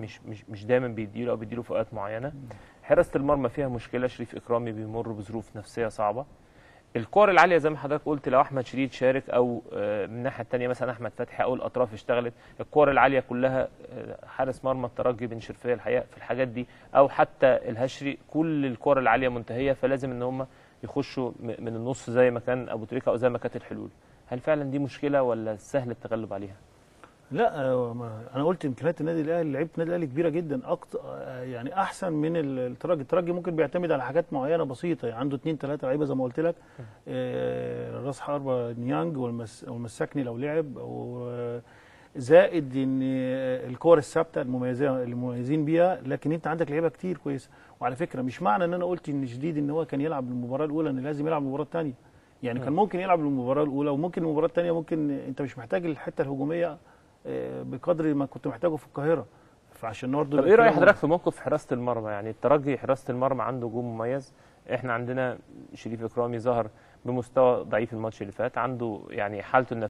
مش مش مش دايما بيديله او بيديله في اوقات معينه حراسه المرمى فيها مشكله شريف اكرامي بيمر بظروف نفسيه صعبه الكور العاليه زي ما حضرتك قلت لو احمد شريد شارك او آه، من الناحيه الثانيه مثلا احمد فتحي او الاطراف اشتغلت الكور العاليه كلها آه، حارس مرمى الترجي بن شرفيه الحقيقه في الحاجات دي او حتى الهشري كل الكور العاليه منتهيه فلازم ان هم يخشوا م- من النص زي ما كان ابو تريكه او زي ما كانت الحلول هل فعلا دي مشكله ولا سهل التغلب عليها لا آه، ما- انا قلت امكانيات النادي الاهلي لعيبه النادي الاهلي كبيره جدا أكتر يعني احسن من ال- الترجي الترجي ممكن بيعتمد على حاجات معينه بسيطه يعني عنده اثنين ثلاثه لعيبه زي ما قلت لك آه، راس حربه نيانج والمس والمساكني لو لعب او آه، زائد ان آه، الكور الثابته المميزه المميزين بيها لكن انت عندك لعيبه كتير كويسه وعلى فكره مش معنى ان انا قلت ان شديد ان هو كان يلعب المباراه الاولى ان لازم يلعب المباراه الثانيه يعني كان ممكن يلعب المباراه الاولى وممكن المباراه الثانيه ممكن انت مش محتاج الحته الهجوميه آه، بقدر ما كنت محتاجه في القاهره فعشان برضه طب يبقى ايه في راي نوع- حضرتك في موقف حراسه المرمى يعني الترجي حراسه المرمى عنده هجوم مميز احنا عندنا شريف اكرامي ظهر بمستوى ضعيف الماتش اللي فات عنده يعني حالته